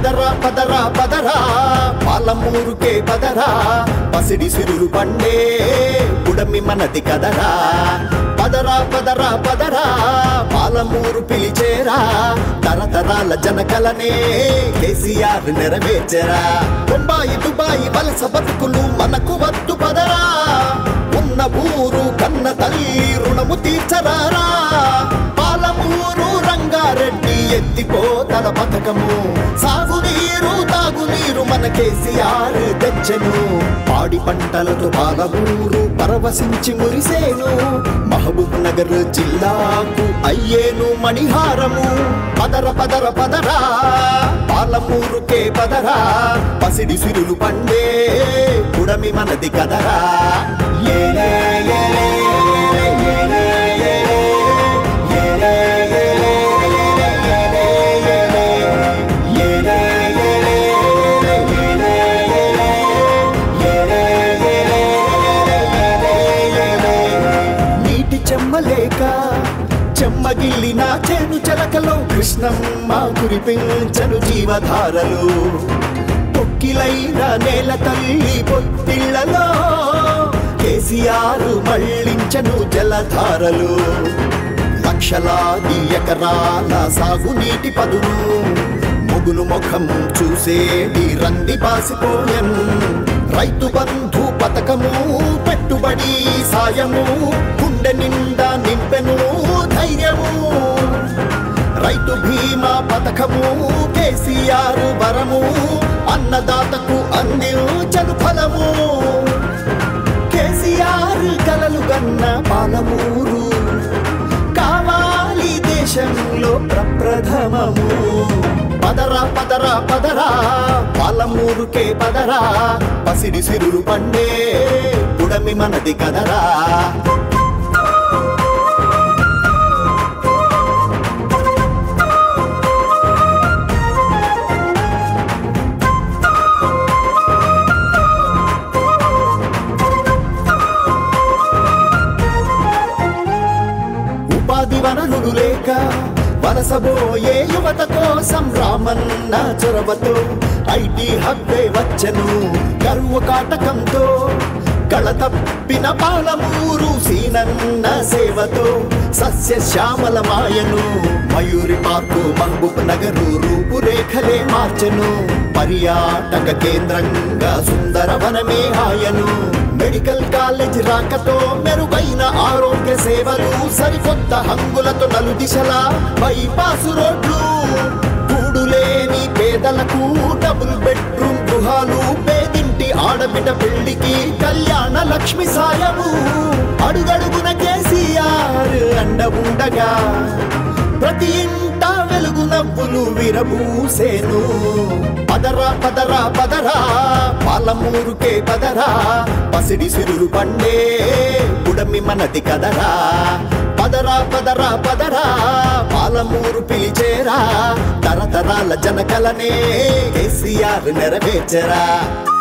పదరా పదరా పదరా పాలమూరుకే పదరా పసిడి సిరులు పండే పుడమి మనది కదరా పదరా పదరా పదరా పాలమూరు పిలిచేరా తరతరాల జనకలనే కేసీఆర్ నెరవేర్చరా బొంబాయి దుబాయి వలస బతుకులు మనకు వద్దు పదరా ఉన్న ఊరు కన్న తల్లి రుణము తీర్చరారా పాలమూరు రంగారెడ్డి ఎత్తిపోతల పథకము సాగునీరు తాగునీరు మన కేసీఆర్ తెచ్చెను పాడి పంటలతో పాలమూరు పరవశించి మురిసేను మహబూబ్ నగర్ జిల్లాకు అయ్యేను మణిహారము పదర పదర పదరా పాలమూరుకే పదరా పసిడి సిరులు పండే పుడమి మనది కదరా ఏలే ఏలే ఏలే ఏలే నీటి చెమ్మలేక చెమ్మగిల్లిన చేను చెలకలో కృష్ణమ్మ కురిపించను జీవధారలు పొక్కిలైన నేల తల్లి పొత్తిళ్లలో కేసీఆర్ మళ్ళించను జలధారలు లక్షలాది ఎకరాల సాగునీటి పదును మొగులు ముఖం చూసేది రంది పాసిపోయన్ రైతు బంధు పథకము పెట్టుబడి సాయము గుండె నిండా నింపెను ధైర్యము రైతు బీమా పథకము కేసీఆర్ వరము అన్నదాతకు అందించను ఫలము కేసీఆర్ కలలు గన్న పాలమూరు కావాలి దేశంలో ప్రప్రథమము పదరా పదరా పదరా పాలమూరుకే పదరా పసిడి సిరులు పండే పుడమి మనది కదరా ఉపాధి వనరులు లేక వలసబోయే యువత కోసం రామన్న చొరవతో ఐటీ హబ్బే వచ్చను కరువు కాటకంతో కళ తప్పిన పాలమూరు సీనన్న సేవతో సస్య శ్యామల మాయను మయూరి పార్కు మహబూబ్ నగరు రూపురేఖలే మార్చెను పర్యాటక కేంద్రంగా సుందర వనమే ఆయను మెడికల్ కాలేజ్ రాకతో మెరుగైన ఆరోగ్య సేవలు సరికొత్త హంగులతో నలు దిశలా బైపాసు రోడ్లు కూడులేని పేదలకు డబుల్ బెడ్రూమ్ గృహాలు పేదింటి ఆడబిడ్డ పెళ్లికి కళ్యాణ లక్ష్మి సాయము అడుగడుగున కేసీఆర్ అండ ఉండగా ప్రతి ఇంట వెలుగు నవ్వులు విరబూసేను పదరా పదరా పదరా పాలమూరుకే పదరా పసిడి సిరులు పండే పుడమి మనది కదరా పదరా పదరా పదరా పాలమూరు పిలిచేరా తరతరాల జనకలనే కేసీఆర్ నెరవేర్చరా